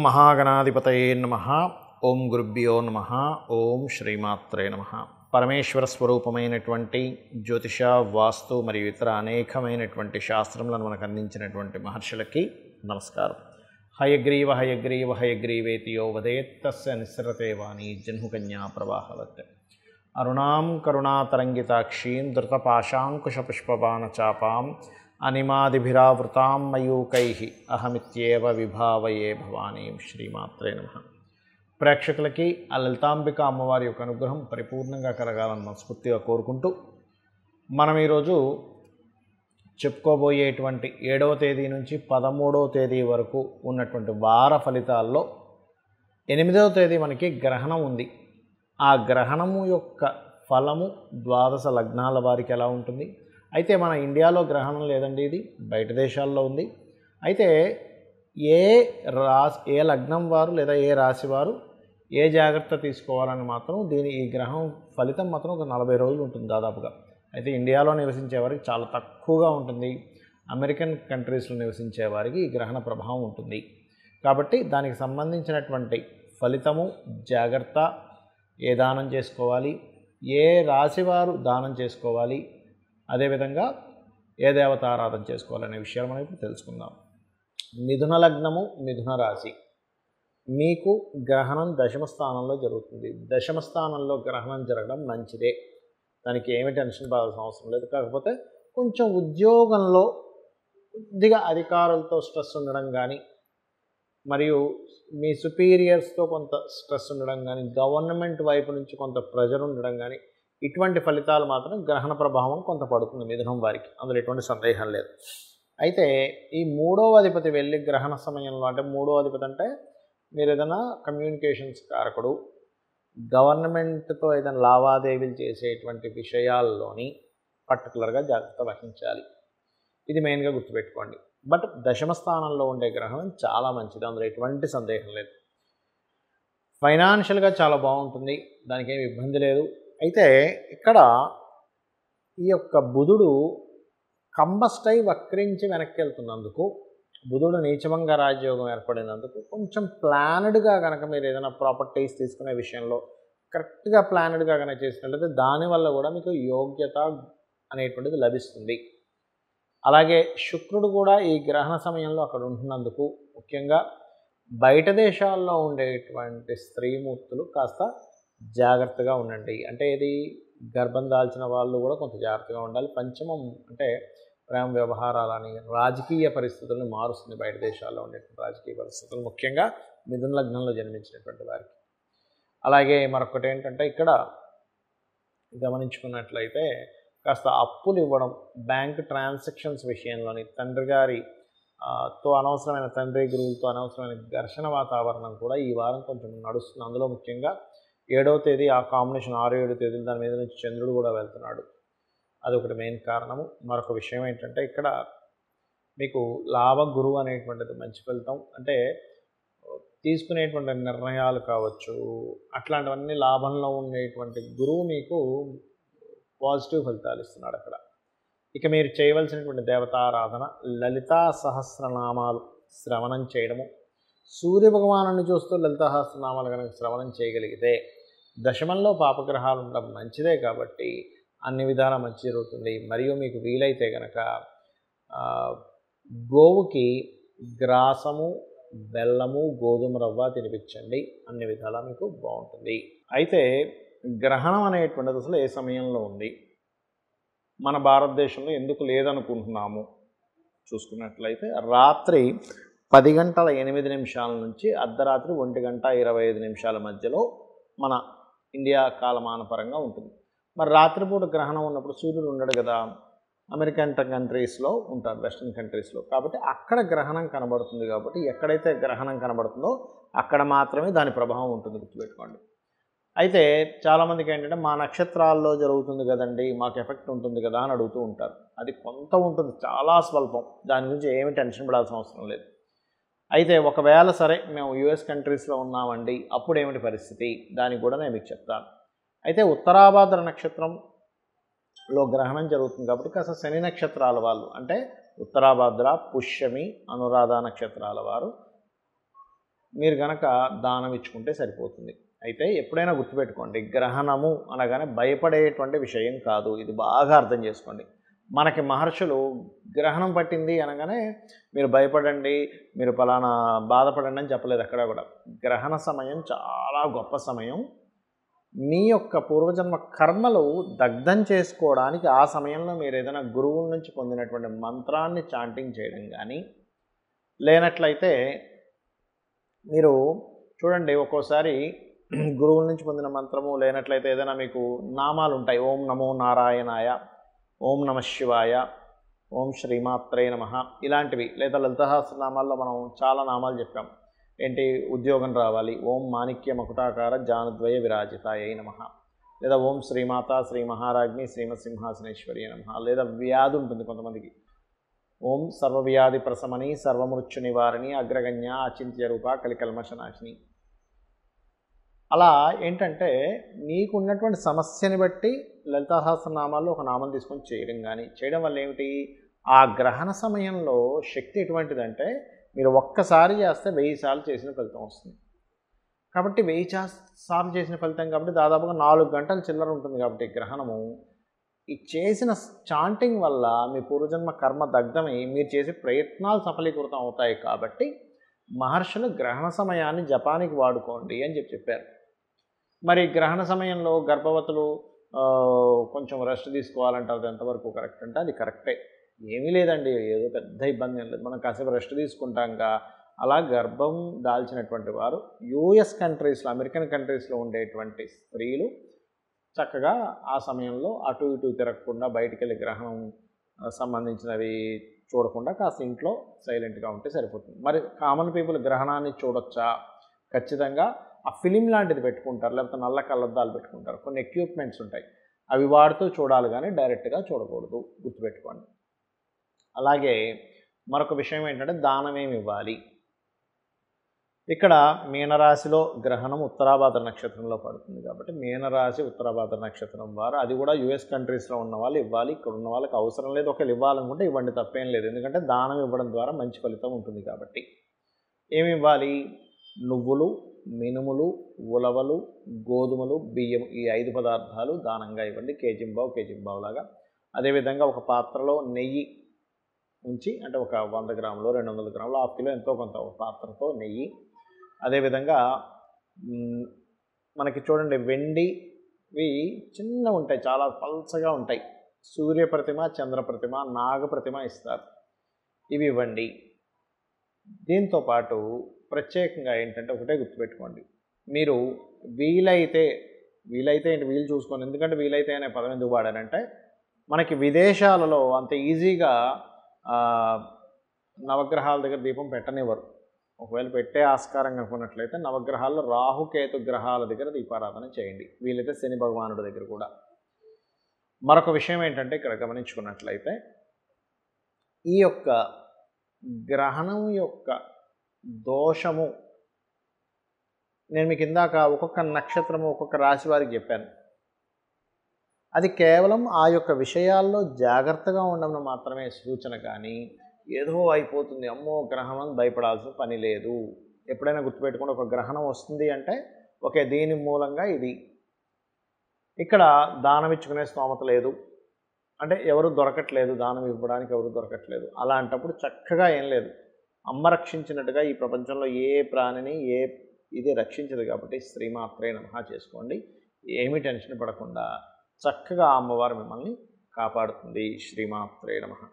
మహాగణాధిపతయే నమ ఓం గురుభ్యో నమ ఓం శ్రీమాత్రే నమ పరమేశ్వర స్వరూపమైనటువంటి జ్యోతిష వాస్తు మరియు ఇతర అనేకమైనటువంటి శాస్త్రములను మనకు అందించినటువంటి మహర్షులకి నమస్కారం హయగ్రీవ హయగ్రీవ హయగ్రీవేతియో వదేత్తస్య నిస్సరతే వాణి జన్హుకన్యా ప్రవాహవత్ అరుణాం కరుణాతరంగితాక్షీం ధృతపాశాంకుశపుష్పబాణచాపాం అనిమాదిభిరావృతాం మయూకై అహమిత్యేవ విభావయే భవానీం శ్రీమాత్రే నమ ప్రేక్షకులకి ఆ లలితాంబిక అమ్మవారి యొక్క అనుగ్రహం పరిపూర్ణంగా కలగాలని మనస్ఫూర్తిగా కోరుకుంటూ మనం ఈరోజు చెప్పుకోబోయేటువంటి ఏడవ తేదీ నుంచి పదమూడవ తేదీ వరకు ఉన్నటువంటి వార ఫలితాల్లో ఎనిమిదవ తేదీ మనకి గ్రహణం ఉంది ఆ గ్రహణము యొక్క ఫలము ద్వాదశ లగ్నాల వారికి ఎలా ఉంటుంది అయితే మన ఇండియాలో గ్రహణం లేదండి ఇది బయట దేశాల్లో ఉంది అయితే ఏ రాశి ఏ లగ్నం వారు లేదా ఏ రాశి వారు ఏ జాగ్రత్త తీసుకోవాలని మాత్రం దీని ఈ గ్రహం ఫలితం మాత్రం ఒక నలభై రోజులు ఉంటుంది దాదాపుగా అయితే ఇండియాలో నివసించే వారికి చాలా తక్కువగా ఉంటుంది అమెరికన్ కంట్రీస్లో నివసించే వారికి ఈ గ్రహణ ప్రభావం ఉంటుంది కాబట్టి దానికి సంబంధించినటువంటి ఫలితము జాగ్రత్త ఏ దానం చేసుకోవాలి ఏ రాశివారు దానం చేసుకోవాలి అదేవిధంగా ఏ దేవత ఆరాధన చేసుకోవాలనే విషయాలు మనం ఇప్పుడు తెలుసుకుందాం మిథున లగ్నము మిథున రాశి మీకు గ్రహణం దశమ స్థానంలో జరుగుతుంది దశమ స్థానంలో గ్రహణం జరగడం మంచిదే దానికి ఏమి టెన్షన్ పడాల్సిన అవసరం లేదు కాకపోతే కొంచెం ఉద్యోగంలో కొద్దిగా అధికారులతో స్ట్రెస్ ఉండడం కానీ మరియు మీ సుపీరియర్స్తో కొంత స్ట్రెస్ ఉండడం కానీ గవర్నమెంట్ వైపు నుంచి కొంత ప్రెజర్ ఉండడం కానీ ఇటువంటి ఫలితాలు మాత్రం గ్రహణ ప్రభావం కొంత పడుతుంది మిథునం వారికి అందులో ఎటువంటి సందేహం లేదు అయితే ఈ మూడవ అధిపతి వెళ్ళి గ్రహణ సమయంలో అంటే మూడవ అధిపతి అంటే మీరు ఏదైనా కమ్యూనికేషన్స్ కారకుడు గవర్నమెంట్తో ఏదైనా లావాదేవీలు చేసేటువంటి విషయాల్లోని పర్టికులర్గా జాగ్రత్త వహించాలి ఇది మెయిన్గా గుర్తుపెట్టుకోండి బట్ దశమ స్థానంలో ఉండే గ్రహణం చాలా మంచిది అందులో ఎటువంటి సందేహం లేదు ఫైనాన్షియల్గా చాలా బాగుంటుంది దానికి ఏమి ఇబ్బంది లేదు అయితే ఇక్కడ ఈ యొక్క బుధుడు కంబస్టై వక్రించి వెనక్కి వెళ్తున్నందుకు బుధుడు నీచభంగ రాజ్యోగం ఏర్పడినందుకు కొంచెం ప్లానెడ్గా కనుక మీరు ఏదైనా ప్రాపర్టీస్ తీసుకునే విషయంలో కరెక్ట్గా ప్లానెడ్గా కనుక చేసినట్లయితే దానివల్ల కూడా మీకు యోగ్యత అనేటువంటిది లభిస్తుంది అలాగే శుక్రుడు కూడా ఈ గ్రహణ సమయంలో అక్కడ ఉంటున్నందుకు ముఖ్యంగా బయట దేశాల్లో ఉండేటువంటి స్త్రీమూర్తులు కాస్త జాగ్రత్తగా ఉండండి అంటే ఇది గర్భం దాల్చిన వాళ్ళు కూడా కొంత జాగ్రత్తగా ఉండాలి పంచమం అంటే ప్రేమ వ్యవహారాలని రాజకీయ పరిస్థితులను మారుస్తుంది బయట దేశాల్లో ఉండేటువంటి రాజకీయ పరిస్థితులు ముఖ్యంగా మిథున లగ్నంలో జన్మించినటువంటి వారికి అలాగే మరొకటి ఏంటంటే ఇక్కడ గమనించుకున్నట్లయితే కాస్త అప్పులు ఇవ్వడం బ్యాంక్ ట్రాన్సాక్షన్స్ విషయంలోని తండ్రి గారి తో అనవసరమైన తండ్రి గురువులతో అనవసరమైన ఘర్షణ వాతావరణం కూడా ఈ వారం కొంచెం నడుస్తుంది అందులో ముఖ్యంగా ఏడవ తేదీ ఆ కాంబినేషన్ ఆరు ఏడు తేదీలు దాని మీద నుంచి చంద్రుడు కూడా వెళ్తున్నాడు అదొకటి మెయిన్ కారణము మరొక విషయం ఏంటంటే ఇక్కడ మీకు లాభ గురువు అనేటువంటిది మంచి ఫలితం అంటే తీసుకునేటువంటి నిర్ణయాలు కావచ్చు అట్లాంటివన్నీ లాభంలో ఉండేటువంటి గురువు మీకు పాజిటివ్ ఫలితాలు ఇస్తున్నాడు అక్కడ ఇక మీరు చేయవలసినటువంటి దేవతారాధన లలితా సహస్రనామాలు శ్రవణం చేయడము సూర్య భగవాను చూస్తూ లలితా సహస్రనామాలు కనుక శ్రవణం చేయగలిగితే దశమంలో పాపగ్రహాలు ఉండడం మంచిదే కాబట్టి అన్ని విధాలా మంచి జరుగుతుంది మరియు మీకు వీలైతే కనుక గోవుకి గ్రాసము బెల్లము గోధుమ రవ్వ తినిపించండి అన్ని విధాలా మీకు బాగుంటుంది అయితే గ్రహణం అనేటువంటిది అసలు ఏ సమయంలో ఉంది మన భారతదేశంలో ఎందుకు లేదనుకుంటున్నాము చూసుకున్నట్లయితే రాత్రి పది గంటల ఎనిమిది నిమిషాల నుంచి అర్ధరాత్రి ఒంటి గంట ఇరవై ఐదు నిమిషాల మధ్యలో మన ఇండియా కాలమాన పరంగా ఉంటుంది మరి రాత్రిపూట గ్రహణం ఉన్నప్పుడు సూర్యుడు ఉండడు కదా అమెరికన్ కంట్రీస్లో ఉంటారు వెస్ట్రన్ కంట్రీస్లో కాబట్టి అక్కడ గ్రహణం కనబడుతుంది కాబట్టి ఎక్కడైతే గ్రహణం కనబడుతుందో అక్కడ మాత్రమే దాని ప్రభావం ఉంటుంది గుర్తుపెట్టుకోండి అయితే చాలామందికి ఏంటంటే మా నక్షత్రాల్లో జరుగుతుంది కదండి మాకు ఎఫెక్ట్ ఉంటుంది కదా అని అడుగుతూ ఉంటారు అది కొంత ఉంటుంది చాలా స్వల్పం దాని గురించి ఏమి టెన్షన్ పడాల్సిన అవసరం లేదు అయితే ఒకవేళ సరే మేము యుఎస్ కంట్రీస్లో ఉన్నామండి అప్పుడు ఏమిటి పరిస్థితి దానికి కూడా నేను మీకు చెప్తాను అయితే ఉత్తరాభాద్ర నక్షత్రంలో గ్రహణం జరుగుతుంది కాబట్టి కాస్త శని నక్షత్రాల వాళ్ళు అంటే ఉత్తరాభాద్ర పుష్యమి అనురాధ నక్షత్రాల వారు మీరు గనక దానం ఇచ్చుకుంటే సరిపోతుంది అయితే ఎప్పుడైనా గుర్తుపెట్టుకోండి గ్రహణము అనగానే భయపడేటువంటి విషయం కాదు ఇది బాగా అర్థం చేసుకోండి మనకి మహర్షులు గ్రహణం పట్టింది అనగానే మీరు భయపడండి మీరు పలానా బాధపడండి అని చెప్పలేదు అక్కడ కూడా గ్రహణ సమయం చాలా గొప్ప సమయం మీ యొక్క పూర్వజన్మ కర్మలు దగ్ధం చేసుకోవడానికి ఆ సమయంలో మీరు ఏదైనా గురువుల నుంచి పొందినటువంటి మంత్రాన్ని చాంటింగ్ చేయడం కానీ లేనట్లయితే మీరు చూడండి ఒక్కోసారి గురువుల నుంచి పొందిన మంత్రము లేనట్లయితే ఏదైనా మీకు నామాలు ఉంటాయి ఓం నమో నారాయణాయ ఓం నమ శివాయ ఓం శ్రీమాత్రే నమ ఇలాంటివి లేదా లలితహాసనామాల్లో మనం చాలా నామాలు చెప్పాం ఏంటి ఉద్యోగం రావాలి ఓం మాణిక్య మకుటాకార జానుద్వయ విరాజితాయ నమ లేదా ఓం శ్రీమాత శ్రీ మహారాజ్ని శ్రీమత్ సింహాసనేశ్వరి నమ లేదా వ్యాధి ఉంటుంది కొంతమందికి ఓం సర్వవ్యాధి ప్రసమని సర్వమృత్యు నివారిణి అగ్రగణ్య అచింత్య రూప కలికల్మషనాశిని అలా ఏంటంటే నీకున్నటువంటి సమస్యని బట్టి లలితాసహస్రనామాల్లో ఒక నామం తీసుకొని చేయడం కానీ చేయడం వల్ల ఏమిటి ఆ గ్రహణ సమయంలో శక్తి ఎటువంటిదంటే మీరు ఒక్కసారి చేస్తే వెయ్యి సార్లు చేసిన ఫలితం వస్తుంది కాబట్టి వెయ్యి చా సార్లు చేసిన ఫలితం కాబట్టి దాదాపుగా నాలుగు గంటల చిల్లర ఉంటుంది కాబట్టి గ్రహణము ఈ చేసిన చాంటింగ్ వల్ల మీ పూర్వజన్మ కర్మ దగ్ధమై మీరు చేసే ప్రయత్నాలు సఫలీకృతం అవుతాయి కాబట్టి మహర్షులు గ్రహణ సమయాన్ని జపానికి వాడుకోండి అని చెప్పి చెప్పారు మరి గ్రహణ సమయంలో గర్భవతులు ఆ, కొంచెం రెస్ట్ తీసుకోవాలంటారు అది ఎంతవరకు కరెక్ట్ అంటే అది కరెక్టే ఏమీ లేదండి ఏదో పెద్ద ఇబ్బంది ఏం లేదు మనం కాసేపు రెస్ట్ తీసుకుంటాంగా అలా గర్భం దాల్చినటువంటి వారు యూఎస్ కంట్రీస్లో అమెరికన్ కంట్రీస్లో ఉండేటువంటి స్త్రీలు చక్కగా ఆ సమయంలో అటు ఇటు తిరగకుండా బయటికి వెళ్ళి గ్రహణం ఆ, సంబంధించినవి చూడకుండా కాస్త ఇంట్లో సైలెంట్గా ఉంటే సరిపోతుంది మరి కామన్ పీపుల్ గ్రహణాన్ని చూడొచ్చా ఖచ్చితంగా ఆ ఫిలిం లాంటిది పెట్టుకుంటారు లేకపోతే నల్ల కళ్ళద్దాలు పెట్టుకుంటారు కొన్ని ఎక్విప్మెంట్స్ ఉంటాయి అవి వాడుతూ చూడాలి కానీ డైరెక్ట్గా చూడకూడదు గుర్తుపెట్టుకోండి అలాగే మరొక విషయం ఏంటంటే దానం ఏమి ఇవ్వాలి ఇక్కడ మీనరాశిలో గ్రహణం ఉత్తరాభాద్ర నక్షత్రంలో పడుతుంది కాబట్టి మీనరాశి ఉత్తరాభాద్ర నక్షత్రం వారు అది కూడా యుఎస్ కంట్రీస్లో ఉన్న వాళ్ళు ఇవ్వాలి ఇక్కడ ఉన్న వాళ్ళకి అవసరం లేదు ఒకవేళ ఇవ్వాలనుకుంటే ఇవ్వండి తప్పేం లేదు ఎందుకంటే దానం ఇవ్వడం ద్వారా మంచి ఫలితం ఉంటుంది కాబట్టి ఏమి ఇవ్వాలి నువ్వులు మినుములు ఉలవలు గోధుమలు బియ్యం ఈ ఐదు పదార్థాలు దానంగా ఇవ్వండి కేజింబావు కేజింబావు లాగా అదేవిధంగా ఒక పాత్రలో నెయ్యి ఉంచి అంటే ఒక వంద గ్రాములు రెండు వందల గ్రాములు హాఫ్ కిలో ఎంతో కొంత ఒక పాత్రతో నెయ్యి అదేవిధంగా మ్, మనకి చూడండి వెండివి చిన్న ఉంటాయి చాలా పల్చగా ఉంటాయి సూర్య ప్రతిమ చంద్ర ప్రతిమ నాగ ప్రతిమ ఇస్తారు ఇవి ఇవ్వండి దీంతో పాటు ప్రత్యేకంగా ఏంటంటే ఒకటే గుర్తుపెట్టుకోండి మీరు వీలైతే వీలైతే ఏంటి వీలు చూసుకోండి ఎందుకంటే వీలైతే అనే పదం ఎందుకు వాడారంటే మనకి విదేశాలలో అంత ఈజీగా ఆ, నవగ్రహాల దగ్గర దీపం పెట్టనివ్వరు ఒకవేళ పెట్టే ఆస్కారం కనుకున్నట్లయితే నవగ్రహాల్లో రాహుకేతు గ్రహాల దగ్గర దీపారాధన చేయండి వీలైతే శని భగవానుడి దగ్గర కూడా మరొక విషయం ఏంటంటే ఇక్కడ గమనించుకున్నట్లయితే ఈ యొక్క గ్రహణం యొక్క దోషము నేను మీకు ఇందాక ఒక్కొక్క నక్షత్రము ఒక్కొక్క రాశి వారికి చెప్పాను అది కేవలం ఆ యొక్క విషయాల్లో జాగ్రత్తగా ఉండడం మాత్రమే సూచన కానీ ఏదో అయిపోతుంది అమ్మో గ్రహణం అని భయపడాల్సిన పని లేదు ఎప్పుడైనా గుర్తుపెట్టుకుని ఒక గ్రహణం వస్తుంది అంటే ఓకే దీని మూలంగా ఇది ఇక్కడ దానం ఇచ్చుకునే స్తోమత లేదు అంటే ఎవరు దొరకట్లేదు దానం ఇవ్వడానికి ఎవరు దొరకట్లేదు అలాంటప్పుడు చక్కగా ఏం లేదు అమ్మ రక్షించినట్టుగా ఈ ప్రపంచంలో ఏ ప్రాణిని ఏ ఇది రక్షించదు కాబట్టి శ్రీమాత్రే నమః చేసుకోండి ఏమీ టెన్షన్ పడకుండా చక్కగా ఆ అమ్మవారు మిమ్మల్ని కాపాడుతుంది శ్రీమాత్రే నమః